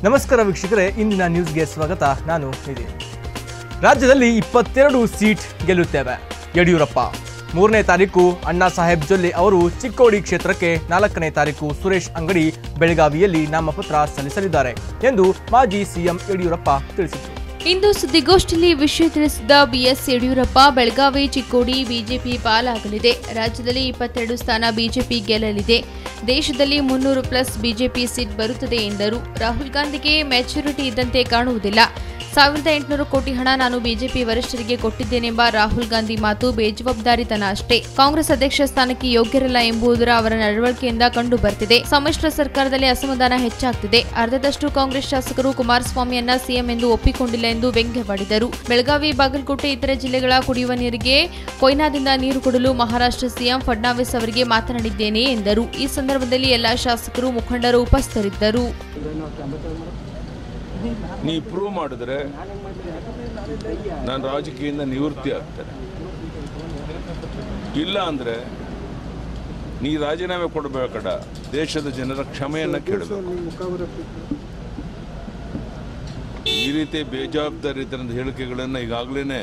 ನಮಸ್ಕಾರ ವೀಕ್ಷಕರೇ ಇಂದಿನ ನ್ಯೂಸ್ಗೆ ಸ್ವಾಗತ ನಾನು ನಿಧಿ ರಾಜ್ಯದಲ್ಲಿ ಇಪ್ಪತ್ತೆರಡು ಸೀಟ್ ಗೆಲ್ಲುತ್ತೇವೆ ಯಡಿಯೂರಪ್ಪ ಮೂರನೇ ತಾರೀಕು ಅಣ್ಣಾ ಸಾಹೇಬ್ ಜೊಲ್ಲೆ ಅವರು ಚಿಕ್ಕೋಡಿ ಕ್ಷೇತ್ರಕ್ಕೆ ನಾಲ್ಕನೇ ತಾರೀಕು ಸುರೇಶ್ ಅಂಗಡಿ ಬೆಳಗಾವಿಯಲ್ಲಿ ನಾಮಪತ್ರ ಸಲ್ಲಿಸಲಿದ್ದಾರೆ ಎಂದು ಮಾಜಿ ಸಿಎಂ ಯಡಿಯೂರಪ್ಪ ತಿಳಿಸಿದರು ಇಂದು ಸುದ್ದಿಗೋಷ್ಠಿಯಲ್ಲಿ ವಿಷಯ ತಿಳಿಸಿದ ಬಿಎಸ್ ಯಡಿಯೂರಪ್ಪ ಬೆಳಗಾವಿ ಚಿಕ್ಕೋಡಿ ಬಿಜೆಪಿ ಪಾಲಾಗಲಿದೆ ರಾಜ್ಯದಲ್ಲಿ ಇಪ್ಪತ್ತೆರಡು ಸ್ಥಾನ ಬಿಜೆಪಿ ಗೆಲ್ಲಲಿದೆ ದೇಶದಲ್ಲಿ ಮುನ್ನೂರು ಪ್ಲಸ್ ಬಿಜೆಪಿ ಸೀಟ್ ಬರುತ್ತದೆ ಎಂದರು ರಾಹುಲ್ ಗಾಂಧಿಗೆ ಮೆಚುರಿಟಿ ಇದ್ದಂತೆ ಕಾಣುವುದಿಲ್ಲ ಸಾವಿರದ ಎಂಟುನೂರು ಕೋಟಿ ಹಣ ನಾನು ಬಿಜೆಪಿ ವರಿಷ್ಠರಿಗೆ ಕೊಟ್ಟಿದ್ದೇನೆಂಬ ರಾಹುಲ್ ಗಾಂಧಿ ಮಾತು ಬೇಜವಾಬ್ದಾರಿತನ ಅಷ್ಟೇ ಕಾಂಗ್ರೆಸ್ ಅಧ್ಯಕ್ಷ ಸ್ಥಾನಕ್ಕೆ ಯೋಗ್ಯರಲ್ಲ ಎಂಬುದರ ಅವರ ನಡವಳಿಕೆಯಿಂದ ಕಂಡು ಬರ್ತಿದೆ ಸಮ್ಮಿಶ್ರ ಸರ್ಕಾರದಲ್ಲಿ ಅಸಮಾಧಾನ ಹೆಚ್ಚಾಗ್ತಿದೆ ಅರ್ಧದಷ್ಟು ಕಾಂಗ್ರೆಸ್ ಶಾಸಕರು ಕುಮಾರಸ್ವಾಮಿಯನ್ನ ಸಿಎಂ ಎಂದು ಒಪ್ಪಿಕೊಂಡಿಲ್ಲ ಎಂದು ವ್ಯಂಗ್ಯವಾಡಿದರು ಬೆಳಗಾವಿ ಬಾಗಲಕೋಟೆ ಇತರೆ ಜಿಲ್ಲೆಗಳ ಕುಡಿಯುವ ನೀರಿಗೆ ಕೊಯ್ನಾದಿಂದ ನೀರು ಕೊಡಲು ಮಹಾರಾಷ್ಟ್ರ ಸಿಎಂ ಫಡ್ನಾವಿಸ್ ಅವರಿಗೆ ಮಾತನಾಡಿದ್ದೇನೆ ಎಂದರು ಈ ಸಂದರ್ಭದಲ್ಲಿ ಎಲ್ಲಾ ಶಾಸಕರು ಮುಖಂಡರು ಉಪಸ್ಥಿತರಿದ್ದರು ನೀ ಪ್ರೂವ್ ಮಾಡಿದ್ರೆ ನಾನು ರಾಜಕೀಯದಿಂದ ನಿವೃತ್ತಿ ಆಗ್ತೇನೆ ಇಲ್ಲ ಅಂದರೆ ನೀ ರಾಜೀನಾಮೆ ಕೊಡಬೇಕಡ ದೇಶದ ಜನರ ಕ್ಷಮೆಯನ್ನು ಕೇಳಬೇಕು ಈ ರೀತಿ ಬೇಜವಾಬ್ದಾರಿತನದ ಹೇಳಿಕೆಗಳನ್ನು ಈಗಾಗಲೇ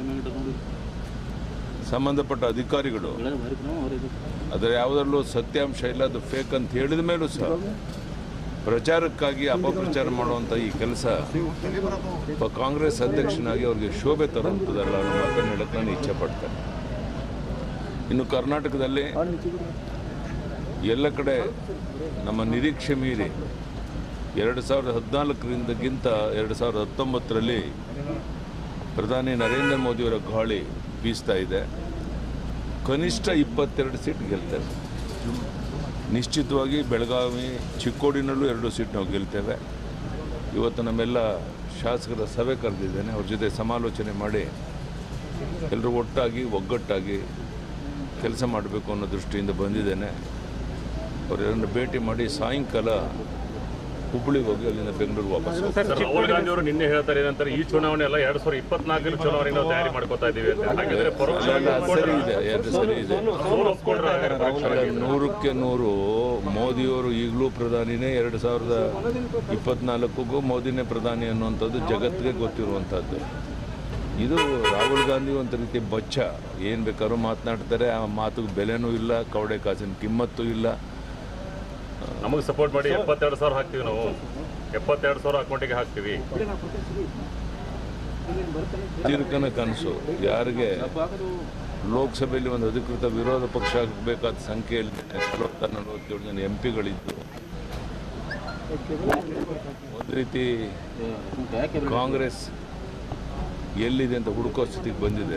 ಸಂಬಂಧಪಟ್ಟ ಅಧಿಕಾರಿಗಳು ಅದರ ಯಾವುದರಲ್ಲೂ ಸತ್ಯಾಂಶ ಇಲ್ಲ ಅದು ಫೇಕ್ ಅಂತ ಹೇಳಿದ ಮೇಲೂ ಸಹ ಪ್ರಚಾರಕ್ಕಾಗಿ ಅಪಪ್ರಚಾರ ಮಾಡುವಂಥ ಈ ಕೆಲಸ ಒಬ್ಬ ಕಾಂಗ್ರೆಸ್ ಅಧ್ಯಕ್ಷನಾಗಿ ಅವ್ರಿಗೆ ಶೋಭೆ ತರುವಂಥದ್ದಲ್ಲ ಅನ್ನೋ ಮಾತನ್ನು ಹೇಳಕ್ಕೆ ನಾನು ಇಚ್ಛೆ ಪಡ್ತೇನೆ ಇನ್ನು ಕರ್ನಾಟಕದಲ್ಲಿ ಎಲ್ಲ ಕಡೆ ನಮ್ಮ ನಿರೀಕ್ಷೆ ಮೀರಿ ಎರಡು ಸಾವಿರದ ಹದಿನಾಲ್ಕರಿಂದಗಿಂತ ಎರಡು ಸಾವಿರದ ಹತ್ತೊಂಬತ್ತರಲ್ಲಿ ಪ್ರಧಾನಿ ನರೇಂದ್ರ ಮೋದಿಯವರ ಗಾಳಿ ಬೀಸ್ತಾ ಇದೆ ಕನಿಷ್ಠ ಇಪ್ಪತ್ತೆರಡು ಸೀಟ್ ಗೆಲ್ತೇವೆ ನಿಶ್ಚಿತವಾಗಿ ಬೆಳಗಾವಿ ಚಿಕ್ಕೋಡಿನಲ್ಲೂ ಎರಡು ಸೀಟ್ ನಾವು ಗೆಲ್ತೇವೆ ಇವತ್ತು ನಮ್ಮೆಲ್ಲ ಶಾಸಕರ ಸಭೆ ಕರೆದಿದ್ದೇನೆ ಅವ್ರ ಜೊತೆ ಸಮಾಲೋಚನೆ ಮಾಡಿ ಎಲ್ಲರೂ ಒಟ್ಟಾಗಿ ಒಗ್ಗಟ್ಟಾಗಿ ಕೆಲಸ ಮಾಡಬೇಕು ಅನ್ನೋ ದೃಷ್ಟಿಯಿಂದ ಬಂದಿದ್ದೇನೆ ಅವರೆಲ್ಲರನ್ನು ಭೇಟಿ ಮಾಡಿ ಸಾಯಂಕಾಲ ಹುಬ್ಬಳ್ಳಿಗೆ ಹೋಗಿ ಅಲ್ಲಿಂದ ಬೆಂಗಳೂರಿಗೆ ವಾಪಸ್ ಹೋಗ್ತೀನಿ. ಸರ್ ರಾಹುಲ್ ಗಾಂಧಿ ಅವರು ನಿನ್ನೆ ಹೇಳ್ತಾರೆ ಏನಂತಾರೆ ಈ ಚುನಾವಣೆ ಎಲ್ಲ ಎರಡ್ ಸಾವಿರದ ಇಪ್ಪತ್ನಾಲ್ಕರಲ್ಲಿ ಚುನಾವಣೆ ನಾವು ತಯಾರಿ ಮಾಡ್ಕೋತಾ ಇದೀವಿ ಅಂತ ಹಾಗಿದ್ರೆ ಪರೋಕ್ಷ ಅಲ್ಲ, ಸರಿ ಇದೆ ಎರಡು ಸರಿ ಇದೆ ಸೋಲು ಒಪ್ಕೊಂಡ್ರೆ ಅಲ್ಲ, ನೂರಕ್ಕೆ ನೂರು ಮೋದಿಯವರು ಈಗಲೂ ಪ್ರಧಾನಿನೇ ಎರಡು ಸಾವಿರದ ಇಪ್ಪತ್ನಾಲ್ಕಕ್ಕೂ ಮೋದಿನೇ ಪ್ರಧಾನಿ ಅನ್ನುವಂಥದ್ದು ಜಗತ್ತಿಗೆ ಗೊತ್ತಿರುವಂಥದ್ದು ಇದು ರಾಹುಲ್ ಗಾಂಧಿ ಒಂದು ರೀತಿ ಬಚ್ಚ ಏನು ಬೇಕಾದ್ರೂ ಮಾತನಾಡ್ತಾರೆ ಆ ಮಾತಿಗೆ ಬೆಲೆನೂ ಇಲ್ಲ ಕವಡೆ ಕಾಸಿನ ಕಿಮ್ಮತ್ತು ಇಲ್ಲ ನಮಗೆ ಸಪೋರ್ಟ್ ಮಾಡಿ ಎಪ್ಪತ್ತೆರಡು ಸಾವಿರ ಹಾಕ್ತೀವಿ ನಾವು ಎಪ್ಪತ್ತೆರಡು ಸಾವಿರ ಅಕೌಂಟಿಗೆ ಹಾಕ್ತೀವಿ ತೀರ್ಕನ ಕನಸು ಯಾರಿಗೆ ಲೋಕಸಭೆಯಲ್ಲಿ ಒಂದು ಅಧಿಕೃತ ವಿರೋಧ ಪಕ್ಷ ಆಗಬೇಕಾದ ಸಂಖ್ಯೆಯಲ್ಲಿ ನಲವತ್ತ ನಲವತ್ತೇಳು ಜನ ಎಂ ಪಿಗಳಿದ್ದು ಒಂದು ರೀತಿ ಕಾಂಗ್ರೆಸ್ ಎಲ್ಲಿದೆ ಅಂತ ಹುಡುಕೋ ಸ್ಥಿತಿಗೆ ಬಂದಿದೆ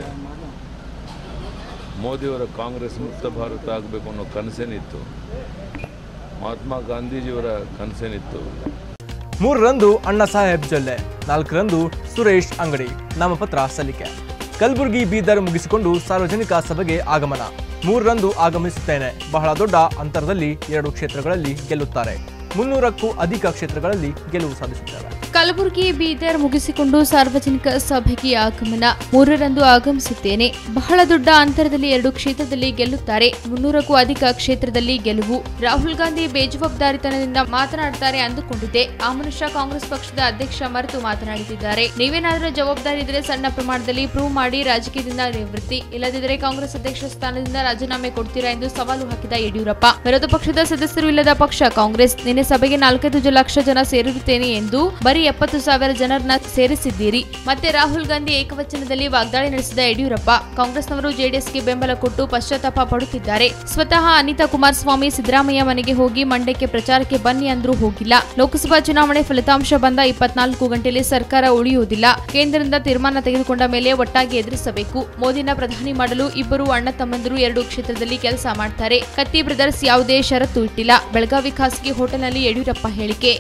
ಮೋದಿಯವರ ಕಾಂಗ್ರೆಸ್ ಮುಕ್ತ ಭಾರತ ಆಗಬೇಕು ಅನ್ನೋ ಕನಸೇನಿತ್ತು ಮಹಾತ್ಮ ಗಾಂಧೀಜಿಯವರ ಕನಸೇನಿತ್ತು ಮೂರರಂದು ಅಣ್ಣಾ ಸಾಹೇಬ್ ಜೊಲ್ಲೆ ನಾಲ್ಕರಂದು ಸುರೇಶ್ ಅಂಗಡಿ ನಾಮಪತ್ರ ಸಲ್ಲಿಕೆ ಕಲಬುರಗಿ ಬೀದರ್ ಮುಗಿಸಿಕೊಂಡು ಸಾರ್ವಜನಿಕ ಸಭೆಗೆ ಆಗಮನ ಮೂರರಂದು ಆಗಮಿಸುತ್ತೇನೆ ಬಹಳ ದೊಡ್ಡ ಅಂತರದಲ್ಲಿ ಎರಡು ಕ್ಷೇತ್ರಗಳಲ್ಲಿ ಗೆಲ್ಲುತ್ತಾರೆ ಮುನ್ನೂರಕ್ಕೂ ಅಧಿಕ ಕ್ಷೇತ್ರಗಳಲ್ಲಿ ಗೆಲುವು ಸಾಧಿಸುತ್ತೇವೆ ಕಲಬುರಗಿ ಬೀದರ್ ಮುಗಿಸಿಕೊಂಡು ಸಾರ್ವಜನಿಕ ಸಭೆಗೆ ಆಗಮನ ಮೂರರಂದು ಆಗಮಿಸುತ್ತೇನೆ ಬಹಳ ದೊಡ್ಡ ಅಂತರದಲ್ಲಿ ಎರಡು ಕ್ಷೇತ್ರದಲ್ಲಿ ಗೆಲ್ಲುತ್ತಾರೆ ಮುನ್ನೂರಕ್ಕೂ ಅಧಿಕ ಕ್ಷೇತ್ರದಲ್ಲಿ ಗೆಲುವು ರಾಹುಲ್ ಗಾಂಧಿ ಬೇಜವಾಬ್ದಾರಿತನದಿಂದ ಮಾತನಾಡುತ್ತಾರೆ ಅಂದುಕೊಂಡಿದ್ದೆ ಆ ಮನುಷ್ಯ ಕಾಂಗ್ರೆಸ್ ಪಕ್ಷದ ಅಧ್ಯಕ್ಷ ಮರೆತು ಮಾತನಾಡುತ್ತಿದ್ದಾರೆ ನೀವೇನಾದರೂ ಜವಾಬ್ದಾರಿ ಇದ್ದರೆ ಸಣ್ಣ ಪ್ರಮಾಣದಲ್ಲಿ ಪ್ರೂವ್ ಮಾಡಿ ರಾಜಕೀಯದಿಂದ ನಿವೃತ್ತಿ ಇಲ್ಲದಿದ್ದರೆ ಕಾಂಗ್ರೆಸ್ ಅಧ್ಯಕ್ಷ ಸ್ಥಾನದಿಂದ ರಾಜೀನಾಮೆ ಕೊಡ್ತೀರಾ ಎಂದು ಸವಾಲು ಹಾಕಿದ ಯಡಿಯೂರಪ್ಪ ವಿರೋಧ ಪಕ್ಷದ ಸದಸ್ಯರು ಇಲ್ಲದ ಪಕ್ಷ ಕಾಂಗ್ರೆಸ್ ನಿನ್ನೆ ಸಭೆಗೆ ನಾಲ್ಕೈದು ಲಕ್ಷ ಜನ ಸೇರಿರುತ್ತೇನೆ ಎಂದು ಬರೀ ಎಪ್ಪತ್ತು ಸಾವಿರ ಜನರನ್ನ ಸೇರಿಸಿದ್ದೀರಿ ಮತ್ತೆ ರಾಹುಲ್ ಗಾಂಧಿ ಏಕವಚನದಲ್ಲಿ ವಾಗ್ದಾಳಿ ನಡೆಸಿದ ಯಡಿಯೂರಪ್ಪ ಕಾಂಗ್ರೆಸ್ನವರು ಜೆಡಿಎಸ್ಗೆ ಬೆಂಬಲ ಕೊಟ್ಟು ಪಶ್ಚಾತ್ತಾಪ ಪಡುತ್ತಿದ್ದಾರೆ ಸ್ವತಃ ಅನಿತಾ ಕುಮಾರಸ್ವಾಮಿ ಸಿದ್ದರಾಮಯ್ಯ ಮನೆಗೆ ಹೋಗಿ ಮಂಡ್ಯಕ್ಕೆ ಪ್ರಚಾರಕ್ಕೆ ಬನ್ನಿ ಅಂದ್ರೂ ಹೋಗಿಲ್ಲ ಲೋಕಸಭಾ ಚುನಾವಣೆ ಫಲಿತಾಂಶ ಬಂದ ಇಪ್ಪತ್ನಾಲ್ಕು ಗಂಟೆಯಲ್ಲಿ ಸರ್ಕಾರ ಉಳಿಯುವುದಿಲ್ಲ ಕೇಂದ್ರದಿಂದ ತೀರ್ಮಾನ ತೆಗೆದುಕೊಂಡ ಮೇಲೆ ಒಟ್ಟಾಗಿ ಎದುರಿಸಬೇಕು ಮೋದಿನ ಪ್ರಧಾನಿ ಮಾಡಲು ಇಬ್ಬರು ಅಣ್ಣ ತಮ್ಮಂದಿರು ಎರಡು ಕ್ಷೇತ್ರದಲ್ಲಿ ಕೆಲಸ ಮಾಡ್ತಾರೆ ಕತ್ತಿ ಬ್ರದರ್ಸ್ ಯಾವುದೇ ಷರತ್ತು ಇಟ್ಟಿಲ್ಲ ಬೆಳಗಾವಿ ಖಾಸಗಿ ಹೋಟೆಲ್ನಲ್ಲಿ ಯಡಿಯೂರಪ್ಪ ಹೇಳಿಕೆ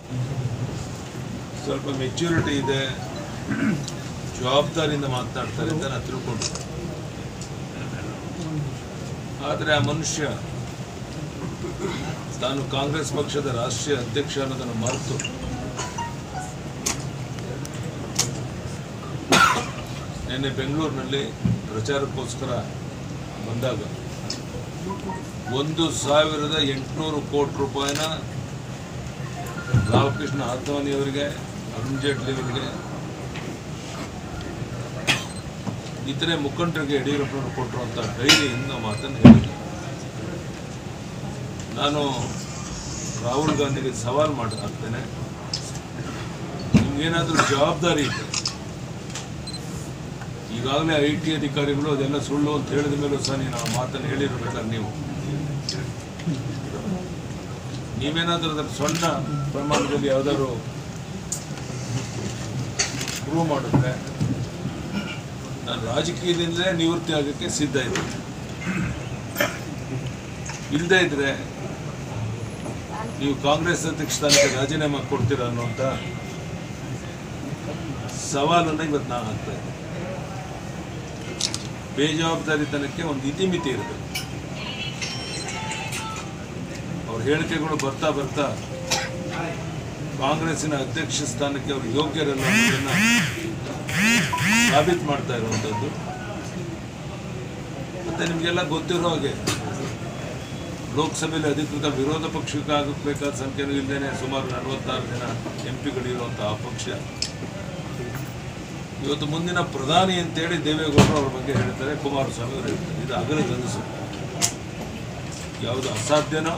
ಸ್ವಲ್ಪ ಮೆಚ್ಯೂರಿಟಿ ಇದೆ ಜವಾಬ್ದಾರಿಯಿಂದ ಮಾತನಾಡ್ತಾರೆ ಅಂತ ನಾನು ತಿಳ್ಕೊಂಡು ಆದರೆ ಆ ಮನುಷ್ಯ ತಾನು ಕಾಂಗ್ರೆಸ್ ಪಕ್ಷದ ರಾಷ್ಟ್ರೀಯ ಅಧ್ಯಕ್ಷ ಅನ್ನೋದನ್ನು ಮರೆತು ನಿನ್ನೆ ಬೆಂಗಳೂರಿನಲ್ಲಿ ಪ್ರಚಾರಕ್ಕೋಸ್ಕರ ಬಂದಾಗ ಒಂದು ಸಾವಿರದ ಎಂಟುನೂರು ಕೋಟಿ ರೂಪಾಯಿನ ರಾಮಕೃಷ್ಣ ಆತ್ವಾನಿಯವರಿಗೆ ಅರುಣ್ ಜೇಟ್ಲಿ ಅವರಿಗೆ ಇತರೆ ಮುಖಂಡರಿಗೆ ಯಡಿಯೂರಪ್ಪನವರು ಕೊಟ್ಟಿರುವಂಥ ಧೈರ್ಯದಿಂದ ಮಾತನ್ನು ಹೇಳಿದೆ ನಾನು ರಾಹುಲ್ ಗಾಂಧಿಗೆ ಸವಾಲು ಮಾಡಿ ಹಾಕ್ತೇನೆ ನಿಮ್ಗೇನಾದರೂ ಜವಾಬ್ದಾರಿ ಇದೆ ಈಗಾಗಲೇ ಐ ಟಿ ಅಧಿಕಾರಿಗಳು ಅದೆಲ್ಲ ಸುಳ್ಳು ಅಂತ ಹೇಳಿದ ಮೇಲೂ ಸಹ ನೀವು ಆ ಮಾತನ್ನು ಹೇಳಿರ್ಬೇಕಾದ್ರೆ ನೀವು ನೀವೇನಾದರೂ ಅದರ ಸಣ್ಣ ಪ್ರಮಾಣದಲ್ಲಿ ಯಾವ್ದಾದ್ರು ಪ್ರೂವ್ ಮಾಡಿದ್ರೆ ನಾನು ರಾಜಕೀಯದಿಂದಲೇ ನಿವೃತ್ತಿ ಆಗೋಕ್ಕೆ ಸಿದ್ಧ ಇದ್ದೀನಿ ಇಲ್ಲದೇ ಇದ್ರೆ ನೀವು ಕಾಂಗ್ರೆಸ್ ಅಧ್ಯಕ್ಷ ಸ್ಥಾನಕ್ಕೆ ರಾಜೀನಾಮೆ ಕೊಡ್ತೀರಾ ಅನ್ನುವಂಥ ಸವಾಲನ್ನು ಇವತ್ತು ನಾನು ಹಾಕ್ತಾ ಇದ್ದೀನಿ ಬೇಜವಾಬ್ದಾರಿತನಕ್ಕೆ ಒಂದು ಇತಿಮಿತಿ ಇರಬೇಕು ಅವ್ರ ಹೇಳಿಕೆಗಳು ಬರ್ತಾ ಬರ್ತಾ ಕಾಂಗ್ರೆಸ್ಸಿನ ಅಧ್ಯಕ್ಷ ಸ್ಥಾನಕ್ಕೆ ಅವರು ಯೋಗ್ಯರಲ್ಲ ಅನ್ನೋದನ್ನ ಸಾಬೀತು ಮಾಡ್ತಾ ಇರುವಂಥದ್ದು ಮತ್ತೆ ನಿಮಗೆಲ್ಲ ಗೊತ್ತಿರೋ ಹಾಗೆ ಲೋಕಸಭೆಯಲ್ಲಿ ಅಧಿಕೃತ ವಿರೋಧ ಪಕ್ಷಕ್ಕೆ ಆಗಬೇಕಾದ ಸಂಖ್ಯೆನೂ ಇಲ್ಲದೇನೆ ಸುಮಾರು ನಲವತ್ತಾರು ಜನ ಎಂ ಪಿಗಳಿರುವಂಥ ಆ ಪಕ್ಷ ಇವತ್ತು ಮುಂದಿನ ಪ್ರಧಾನಿ ಅಂತೇಳಿ ದೇವೇಗೌಡರು ಅವ್ರ ಬಗ್ಗೆ ಹೇಳ್ತಾರೆ ಕುಮಾರಸ್ವಾಮಿ ಅವರು ಹೇಳ್ತಾರೆ ಇದು ಅಗಲ ಕನಸು ಯಾವುದು ಅಸಾಧ್ಯನೋ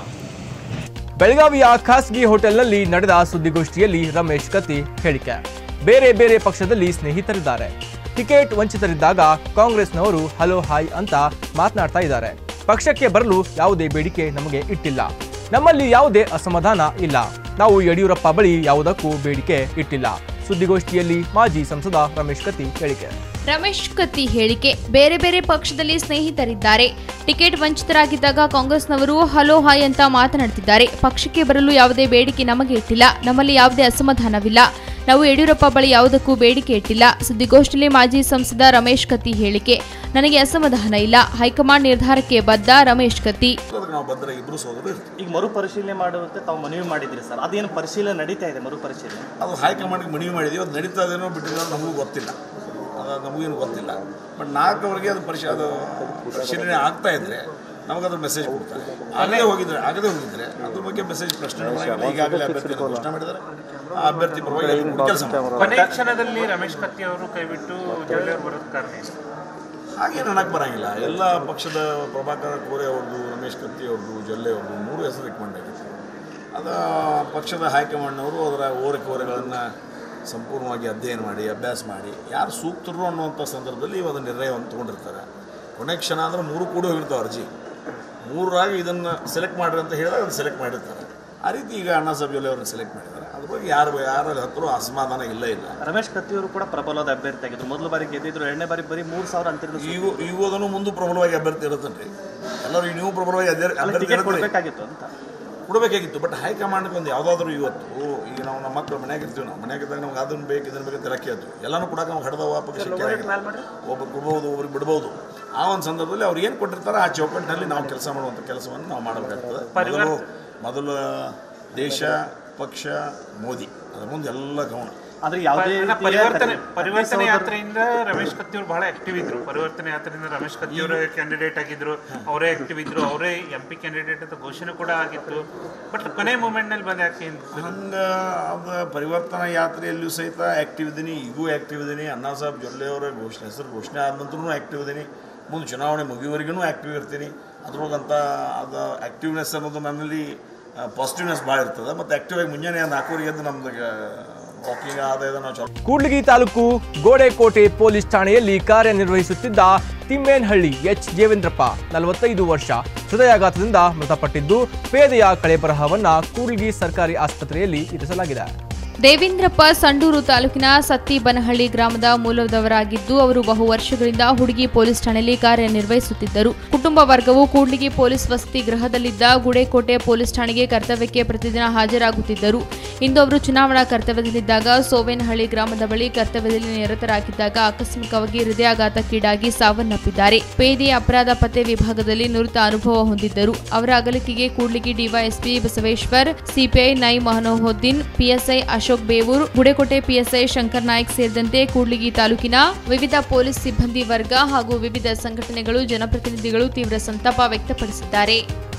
ಬೆಳಗಾವಿಯ ಖಾಸಗಿ ಹೋಟೆಲ್ನಲ್ಲಿ ನಡೆದ ಸುದ್ದಿಗೋಷ್ಠಿಯಲ್ಲಿ ರಮೇಶ್ ಕತ್ತಿ ಹೇಳಿಕೆ ಬೇರೆ ಬೇರೆ ಪಕ್ಷದಲ್ಲಿ ಸ್ನೇಹಿತರಿದ್ದಾರೆ ಟಿಕೆಟ್ ವಂಚಿತರಿದ್ದಾಗ ಕಾಂಗ್ರೆಸ್ನವರು ಹಲೋ ಹಾಯ್ ಅಂತ ಮಾತನಾಡ್ತಾ ಇದ್ದಾರೆ ಪಕ್ಷಕ್ಕೆ ಬರಲು ಯಾವುದೇ ಬೇಡಿಕೆ ನಮಗೆ ಇಟ್ಟಿಲ್ಲ ನಮ್ಮಲ್ಲಿ ಯಾವುದೇ ಅಸಮಾಧಾನ ಇಲ್ಲ ನಾವು ಯಡಿಯೂರಪ್ಪ ಬಳಿ ಯಾವುದಕ್ಕೂ ಬೇಡಿಕೆ ಇಟ್ಟಿಲ್ಲ ಸುದ್ದಿಗೋಷ್ಠಿಯಲ್ಲಿ ಮಾಜಿ ಸಂಸದ ರಮೇಶ್ ಕತ್ತಿ ಹೇಳಿಕೆ ರಮೇಶ್ ಕತ್ತಿ ಹೇಳಿಕೆ ಬೇರೆ ಬೇರೆ ಪಕ್ಷದಲ್ಲಿ ಸ್ನೇಹಿತರಿದ್ದಾರೆ ಟಿಕೆಟ್ ವಂಚಿತರಾಗಿದ್ದಾಗ ಕಾಂಗ್ರೆಸ್ನವರು ಹಲೋ ಹಾಯ್ ಅಂತ ಮಾತನಾಡ್ತಿದ್ದಾರೆ ಪಕ್ಷಕ್ಕೆ ಬರಲು ಯಾವುದೇ ಬೇಡಿಕೆ ನಮಗೆ ಇಟ್ಟಿಲ್ಲ ನಮ್ಮಲ್ಲಿ ಯಾವುದೇ ಅಸಮಾಧಾನವಿಲ್ಲ ನಾವು ಯಡಿಯೂರಪ್ಪ ಬಳಿ ಯಾವುದಕ್ಕೂ ಬೇಡಿಕೆ ಇಟ್ಟಿಲ್ಲ ಸುದ್ದಿಗೋಷ್ಠಿಯಲ್ಲಿ ಮಾಜಿ ಸಂಸದ ರಮೇಶ್ ಕತ್ತಿ ಹೇಳಿಕೆ ನನಗೆ ಅಸಮಾಧಾನ ಇಲ್ಲ ಹೈಕಮಾಂಡ್ ನಿರ್ಧಾರಕ್ಕೆ ಬದ್ಧ ರಮೇಶ್ ಕತ್ತಿ ಅದಕ್ಕೆ ನಾವು ಬಂದರೆ ಇಬ್ಬರು ಸೋದರರು ಇರ್ತೀವಿ ಈಗ ಮರುಪರಿಶೀಲನೆ ಮಾಡುವಂತೆ ತಾವು ಮನವಿ ಮಾಡಿದ್ದೀರಿ ಸರ್ ಅದೇನು ಪರಿಶೀಲನೆ ನಡೀತಾ ಇದೆ ಮರುಪರಿಶೀಲನೆ ಅದು ಹೈಕಮಾಂಡ್ಗೆ ಮನವಿ ಮಾಡಿದ್ದೀವಿ ಅದು ನಡೀತಾ ಇದೇನೋ ಬಿಟ್ಟಿಲ್ಲ ನಮಗೂ ಗೊತ್ತಿಲ್ಲ ಅದು ನಮಗೇನು ಗೊತ್ತಿಲ್ಲ ಬಟ್ ನಾಲ್ಕವರೆಗೆ ಅದು ಪರಿಶೀಲ ಅದು ಪರಿಶೀಲನೆ ಆಗ್ತಾ ಇದ್ರೆ ನಮಗದ್ರ ಮೆಸೇಜ್ ಕೊಡ್ತಾರೆ ಆಗಲೇ ಹೋಗಿದ್ರೆ ಆಗದೆ ಹೋಗಿದ್ರೆ ಅದ್ರ ಬಗ್ಗೆ ಮೆಸೇಜ್ ಪ್ರಶ್ನೆ ಮಾಡಿಲ್ಲ. ಈಗಾಗಲೇ ಅಭ್ಯರ್ಥಿ ಘೋಷಣೆ ಮಾಡಿದ್ದಾರೆ ಆ ಅಭ್ಯರ್ಥಿ ಪರವಾಗಿ ಕೆಲಸ ಮಾಡ್ತಾರೆ ಕೊನೆ ಕ್ಷಣದಲ್ಲಿ ರಮೇಶ್ ಕತ್ತಿ ಅವರು ಕೈಬಿಟ್ಟು ಜೊಳ್ಳೆಯವರು ಬರೋದು ಕಾರಣ ಏನು? ಹಾಗೇನು ಅನ್ನಕ್ಕೆ ಬರಂಗಿಲ್ಲ ಎಲ್ಲ ಪಕ್ಷದ ಪ್ರಭಾಕರ ಕೋರೆ ಅವ್ರದ್ದು ರಮೇಶ್ ಕತ್ತಿ ಅವ್ರದ್ದು ಜೊಲ್ಲೆ ಅವ್ರದ್ದು ಮೂರು ಹೆಸರು ರೆಕಮೆಂಡ್ ಆಗಿತ್ತು ಅದು ಪಕ್ಷದ ಹೈಕಮಾಂಡ್ನವರು ಅದರ ಓರಿಕೆ ಓರೆಗಳನ್ನು ಸಂಪೂರ್ಣವಾಗಿ ಅಧ್ಯಯನ ಮಾಡಿ ಅಭ್ಯಾಸ ಮಾಡಿ ಯಾರು ಸೂಕ್ತರು ಅನ್ನುವಂಥ ಸಂದರ್ಭದಲ್ಲಿ ಇವಾಗ ನಿರ್ಣಯವನ್ನು ತೊಗೊಂಡಿರ್ತಾರೆ ಕೊನೆ ಕ್ಷಣ ಅಂದರೆ ಮೂರು ಕೂಡ ಹೋಗಿರ್ತಾವೆ ಅರ್ಜಿ ಮೂರಾಗಿ ಇದನ್ನು ಸೆಲೆಕ್ಟ್ ಮಾಡಿರಿ ಅಂತ ಹೇಳಿದಾಗ ಅದನ್ನು ಸೆಲೆಕ್ಟ್ ಮಾಡಿರ್ತಾರೆ ಆ ರೀತಿ ಈಗ ಅಣ್ಣಾ ಸಾಹೇಬ್ ಜೊಲ್ಲೆ ಅವ್ರನ್ನ ಸೆಲೆಕ್ಟ್ ಮಾಡಿದ್ದಾರೆ ಅದ್ರ ಬಗ್ಗೆ ಯಾರು ಯಾರಲ್ಲಿ ಹತ್ತಿರ ಅಸಮಾಧಾನ ಇಲ್ಲ ಇಲ್ಲ ರಮೇಶ್ ಕತ್ತಿ ಅವರು ಕೂಡ ಪ್ರಬಲವಾದ ಅಭ್ಯರ್ಥಿ ಆಗಿದ್ರು ಮೊದಲ ಬಾರಿ ಗೆದ್ದಿದ್ರು ಎರಡನೇ ಬಾರಿ ಬರೀ ಮೂರು ಸಾವಿರ ಅಂತಿರೋದು ಈಗ ಈಗ ಅದನ್ನು ಮುಂದೆ ಪ್ರಬಲವಾಗಿ ಅಭ್ಯರ್ಥಿ ಇರುತ್ತನ್ರಿ ಎಲ್ಲರೂ ನೀವು ಪ್ರಬಲವಾಗಿ ಅಭ್ಯರ್ಥಿ ಅಭ್ಯರ್ಥಿ ಟಿಕೆಟ್ ಇರುತ್ತೀರಿ. ಕೊಡಬೇಕಾಗಿತ್ತು ಅಂತ ಕೊಡಬೇಕಾಗಿತ್ತು ಬಟ್ ಹೈಕಮಾಂಡ್ಗೆ ಒಂದು ಯಾವುದಾದ್ರೂ ಇವತ್ತು ಈಗ ನಾವು ನಮ್ಮ ಮಕ್ಕಳು ಮನ್ಯಾಗ ಇರ್ತೀವಿ ನಾವು ಮನ್ಯಾಗಿದ್ದಾಗ ನಮ್ಗೆ ಅದನ್ನು ಬೇಕು ಇದನ್ನು ಬೇಕು ಅಂತ ಕೇಳ್ತೀವಿ ಎಲ್ಲನೂ ಕೊಡಕ್ಕೆ ನಾವು ಹಡ್ದವ ಪಕ್ಷಕ್ಕೆ ಒಬ್ಬರು ಕೊಡ್ಬೋದು ಒಬ್ರಿಗೆ ಬಿಡ್ಬೋದು ಆ ಒಂದು ಸಂದರ್ಭದಲ್ಲಿ ಅವ್ರು ಏನು ಕೊಟ್ಟಿರ್ತಾರೆ ಆ ಚೌಕಟ್ಟಿನಲ್ಲಿ ನಾವು ಕೆಲಸ ಮಾಡುವಂಥ ಕೆಲಸವನ್ನು ನಾವು ಮಾಡಬೇಕಾಗ್ತದೆ ಮೊದಲು ಮೊದಲು ದೇಶ ಪಕ್ಷ ಮೋದಿ ಅದ್ರ ಮುಂದೆ ಎಲ್ಲ ಗಮನ ಆದ್ರೆ ಯಾವುದೇ ಅಲ್ಲ, ರೀತಿಯ ಪರಿವರ್ತನೆ ಕರೆ- ಪರಿವರ್ತನೆ ಯಾತ್ರೆಯಿಂದ ರಮೇಶ್ ಕತ್ತಿ ಅವರು ಬಹಳ ಆಕ್ಟಿವ್ ಇದ್ರು ಪರಿವರ್ತನೆ ಯಾತ್ರೆಯಿಂದ ರಮೇಶ್ ಕತ್ತಿ ಅವರೇ ಕ್ಯಾಂಡಿಡೇಟ್ ಆಗಿದ್ರು ಅವರೇ ಆಕ್ಟಿವ್ ಇದ್ರು ಅವರೇ ಎಂ ಪಿ ಕ್ಯಾಂಡಿಡೇಟ್ ಅಂತ ಘೋಷಣೆ ಕೂಡ ಆಗಿತ್ತು ಬಟ್ ಕೊನೆ ಮೂಮೆಂಟ್ ನಲ್ಲಿ ಬಂದ ಯಾಕೆ ಹಿಂದೆ ಹಂಗೆ ಅದು ಪರಿವರ್ತನಾ ಯಾತ್ರೆಯಲ್ಲಿಯೂ ಸಹಿತ ಆ್ಯಕ್ಟಿವ್ ಇದ್ದೀನಿ ಈಗೂ ಆ್ಯಕ್ಟಿವ್ ಇದ್ದೀನಿ ಅಣ್ಣಾ ಸಾಹೇಬ್ ಜೊಲ್ಲೆ ಅವರ ಘೋಷಣೆ ಹೆಸರು ಘೋಷಣೆ ಆದ ನಂತರನೂ ಆ್ಯಕ್ಟಿವ್ ಇದ್ದೀನಿ ಮುಂದೆ ಚುನಾವಣೆ ಮುಗಿಯುವವರೆಗೂ ಆ್ಯಕ್ಟಿವ್ ಇರ್ತೀನಿ ಅದ್ರೊಳಗಂತ ಅದು ಆ್ಯಕ್ಟಿವ್ನೆಸ್ ಅನ್ನೋದು ನನ್ನಲ್ಲಿ ಪಾಸಿಟಿವ್ನೆಸ್ ಭಾಳ ಇರ್ತದೆ ಮತ್ತು ಆ್ಯಕ್ಟಿವ್ ಆಗಿ ಮುಂಜಾನೆ ನಾಲ್ಕೂವರೆಗೆ ಎದ್ದು ನಮ್ದು ವಾಕಿಂಗ್ ಆದಾಯದ ನಾವು ಚಲೋ ಕೂಡ್ಲಿಗಿ ತಾಲೂಕು ಗೋಡೆಕೋಟೆ ಪೊಲೀಸ್ ಠಾಣೆಯಲ್ಲಿ ಕಾರ್ಯನಿರ್ವಹಿಸುತ್ತಿದ್ದ ತಿಮ್ಮೇನಹಳ್ಳಿ ಎಚ್ ದೇವೇಂದ್ರಪ್ಪ ನಲವತ್ತೈದು ವರ್ಷ ಹೃದಯಾಘಾತದಿಂದ ಮೃತಪಟ್ಟಿದ್ದು ಪೇದೆಯ ಕಳೆಬರಹವನ್ನ ಕೂಡ್ಲಿಗಿ ಸರ್ಕಾರಿ ಆಸ್ಪತ್ರೆಯಲ್ಲಿ ಇರಿಸಲಾಗಿದೆ ದೇವೇಂದ್ರಪ್ಪ ಸಂಡೂರು ತಾಲೂಕಿನ ಸತ್ತಿಬನಹಳ್ಳಿ ಗ್ರಾಮದ ಮೂಲದವರಾಗಿದ್ದು ಅವರು ಬಹು ವರ್ಷಗಳಿಂದ ಹುಡುಗಿ ಪೊಲೀಸ್ ಠಾಣೆಯಲ್ಲಿ ಕಾರ್ಯನಿರ್ವಹಿಸುತ್ತಿದ್ದರು ಕುಟುಂಬ ವರ್ಗವು ಕೂಡ್ಲಿಗಿ ಪೊಲೀಸ್ ವಸತಿ ಗೃಹದಲ್ಲಿದ್ದ ಗುಡೇಕೋಟೆ ಪೊಲೀಸ್ ಠಾಣೆಗೆ ಕರ್ತವ್ಯಕ್ಕೆ ಪ್ರತಿದಿನ ಹಾಜರಾಗುತ್ತಿದ್ದರು ಇಂದು ಅವರು ಚುನಾವಣಾ ಕರ್ತವ್ಯದಲ್ಲಿದ್ದಾಗ ಸೋವೇನಹಳ್ಳಿ ಗ್ರಾಮದ ಬಳಿ ಕರ್ತವ್ಯದಲ್ಲಿ ನಿರತರಾಗಿದ್ದಾಗ ಆಕಸ್ಮಿಕವಾಗಿ ಹೃದಯಾಘಾತಕ್ಕೀಡಾಗಿ ಸಾವನ್ನಪ್ಪಿದ್ದಾರೆ ಪೇದೆ ಅಪರಾಧ ಪತ್ತೆ ವಿಭಾಗದಲ್ಲಿ ನುರಿತ ಅನುಭವ ಹೊಂದಿದ್ದರು ಅವರ ಅಗಲಿಕೆಗೆ ಕೂಡ್ಲಿಗಿ ಡಿವೈಎಸ್ಪಿ ಬಸವೇಶ್ವರ್ ಸಿಪಿಐ ನೈ ಮಹನೋಹುದ್ದೀನ್ ಪಿಎಸ್ಐ ಅಶೋಕ್ ಬೇವೂರ್ ಗುಡೆಕೋಟೆ ಪಿಎಸ್ಐ ಶಂಕರ್ ನಾಯ್ಕ್ ಸೇರಿದಂತೆ ಕೂಡ್ಲಿಗಿ ತಾಲೂಕಿನ ವಿವಿಧ ಪೊಲೀಸ್ ಸಿಬ್ಬಂದಿ ವರ್ಗ ಹಾಗೂ ವಿವಿಧ ಸಂಘಟನೆಗಳು ಜನಪ್ರತಿನಿಧಿಗಳು ತೀವ್ರ ಸಂತಾಪ ವ್ಯಕ್ತಪಡಿಸಿದ್ದಾರೆ